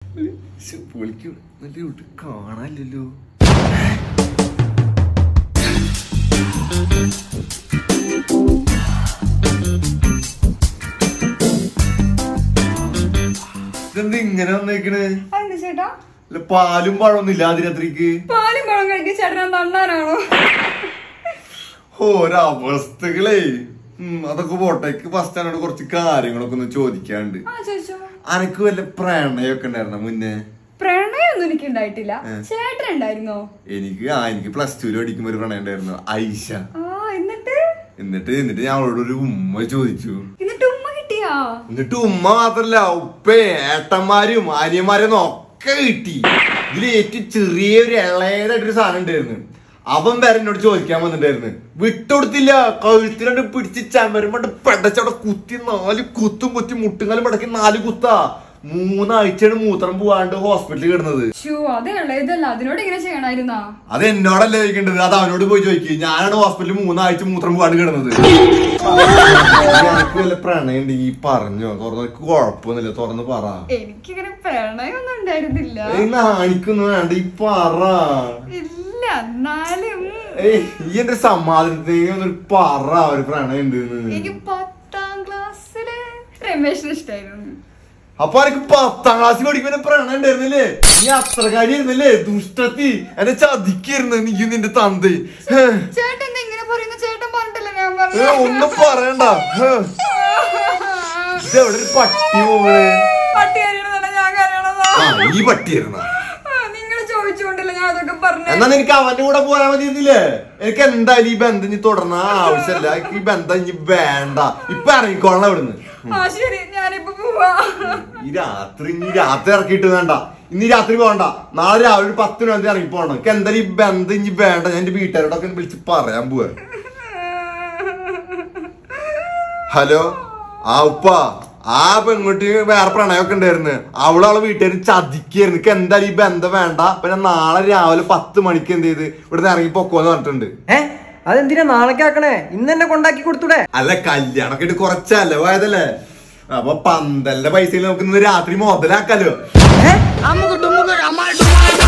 പൊളിക്കും നല്ല കുട്ടി കാണാനില്ലല്ലോ ഇതെന്താ ഇങ്ങനെ വന്നേക്കണ് അതെന്താ ചേട്ടാ അല്ല പാലും പഴമൊന്നും ഇല്ല ആതിരാത്രിക്ക് പാലും പഴം കഴിക്കാൻ ചേട്ടൻ തണ്ണാനാണോ ഓരവസ്ഥകളേ ഉം, അതൊക്കെ പോട്ടേക്ക് ഫസ്റ്റ് എന്നോട് കുറച്ച് കാര്യങ്ങളൊക്കെ ഒന്ന് ചോദിക്കാണ്ട് ആ ചോദിച്ചോ അനക്ക് വല്ല പ്രണയമൊക്കെ ഉണ്ടായിരുന്ന മുന്നേ പ്രണയമൊന്നും എനിക്ക് ഉണ്ടായിട്ടില്ല ചേട്ടൻ ഉണ്ടായിരുന്നോ എനിക്ക് ആ എനിക്ക് പ്ലസ് ടുവിൽ പഠിക്കുമ്പോ ഒരു പ്രണയം ഉണ്ടായിരുന്നു ഐഷ ആ എന്നിട്ട് എന്നിട്ട് എന്നിട്ട് ഞാൻ അവളോട് ഒരു ഉമ്മ ചോദിച്ചു എന്നിട്ട് ഉമ്മ കിട്ടിയാ എന്നിട്ട് ഉമ്മ മാത്രല്ല ഉപ്പേ ഏട്ടന്മാരും ആര്യന്മാരും ഒക്കെ കിട്ടി ഇതിൽ ഏറ്റവും ചെറിയൊരു ഇളയതായിട്ടൊരു സാധനം ഉണ്ടായിരുന്നു അവൻ വരെ എന്നോട് ചോദിക്കാൻ വന്നിട്ടായിരുന്നു വിട്ടുകൊടുത്തില്ല കഴുത്തിരണ്ട് പിടിച്ച് ചമരുമ്പണ്ട് പെടച്ചവിടെ കുത്തി നാല് കുത്തും കുത്തി മുട്ടുകാലും മടക്കി നാല് കുത്താ മൂന്നാഴ്ചയാണ് മൂത്രം പോവാണ്ട് ഹോസ്പിറ്റലിൽ കിടന്നത് ഷൂ അതേ ഉള്ള ഇതല്ല അതിനോട് ഇങ്ങനെ ചെയ്യണായിരുന്നാ അത് എന്നോടല്ല ചോദിക്കേണ്ടത് അത് അവനോട് പോയി ചോദിക്കും ഞാനാണ് ഹോസ്പിറ്റലിൽ മൂന്നാഴ്ച മൂത്രം പോവാണ്ട് കിടന്നത് എനിക്ക് വല്ല പ്രണയം ഉണ്ടെങ്കിൽ പറഞ്ഞോ തുറന്ന് കുഴപ്പമൊന്നുമില്ല തുറന്ന് പറ എനിക്കിങ്ങനെ പ്രണയമൊന്നും ഉണ്ടായിരുന്നില്ല ഏയ് നാണിക്കുന്നു വേണ്ട ഈ പറ ഇല്ല എന്നാലും ഏയ് ഈ എന്റെ സമാധാനത്തിന് ഒന്നൊരു പറ ഒരു പ്രണയം ഉണ്ട് എനിക്ക് പത്താം ക്ലാസ്സില് രമേശിന് ഇഷ്ടായിരുന്നു അപ്പൊ എനിക്ക് പത്താം ക്ലാസ്സിൽ പഠിക്കുന്ന പ്രണയം ഉണ്ടായിരുന്നില്ലേ നീ അത്രകാരിയായിരുന്നല്ലേ ദുഷ്ടത്തി എന്നെ ചതിക്കായിരുന്നു നീ നിന്റെ തന്ത ചേട്ടൻ എന്താ ഇങ്ങനെ പറയുന്ന ചേട്ടൻ പറഞ്ഞിട്ടല്ല ഞാൻ ഏ, പറഞ്ഞു ഒന്നും പറയണ്ട ഹേ. ഇതെവിടെ ഒരു പട്ടി പോകണേ പട്ടി കരയണതാണ് ഞാൻ കരയണതാ ആ ഈ പട്ടിയായിരുന്ന നിങ്ങൾ ചോദിച്ചുകൊണ്ടല്ല ഞാൻ അതൊക്കെ പറഞ്ഞു എന്നാ നിനക്ക് അവന്റെ കൂടെ പോയാ മതി എന്നില്ലേ എനിക്ക് എന്തായാലും ഈ ബന്ധം ഇനി തുടരണ ആവശ്യമില്ല എനിക്ക് ഈ ബന്ധം ഇനി വേണ്ട ഇപ്പൊ ഇറങ്ങിക്കോളണം ഇവിടുന്ന് ആ ശരി ഞാനിപ്പോ പോവാ ഈ രാത്രി ഇനി രാത്രി ഇറക്കിയിട്ട് വേണ്ട ഇനി രാത്രി പോകണ്ട നാളെ രാവിലെ ഒരു പത്ത് മണി ഇറങ്ങി പോകണം എനിക്ക് എന്തായാലും ഈ ബന്ധം ഇനി വേണ്ട ഞാൻ എന്റെ വീട്ടുകാരോടൊക്കെ വിളിച്ച് പറയാൻ പോവാ ഹലോ ആ ഉപ്പ ആ പെൺകുട്ടി വേറെ പ്രണയമൊക്കെ ഉണ്ടായിരുന്നു അവളവളെ വീട്ടുകാർ ചതിക്കായിരുന്നു എനിക്ക് എന്തായാലും ഈ ബന്ധം വേണ്ട പിന്നെ നാളെ രാവിലെ പത്ത് മണിക്ക് എന്ത് ചെയ്ത് ഇവിടുന്ന് ഇറങ്ങി പൊക്കോന്ന് പറഞ്ഞിട്ടുണ്ട് ഏ അതെന്തിനാ നാളേക്ക് ആക്കണേ ഇന്ന് തന്നെ കൊണ്ടാക്കി കൊടുത്തൂടെ അല്ല കല്യാണൊക്കെ ഇട്ട് കുറച്ചല്ലേ പോയതല്ലേ അപ്പൊ പന്തലിന്റെ പൈസയിൽ നമുക്ക് ഇന്ന് രാത്രി മുതലാക്കാലോ ഏ അമ്മുക്ക് ടുമ്മുക്ക് അമ്മായി ടുമ്മാ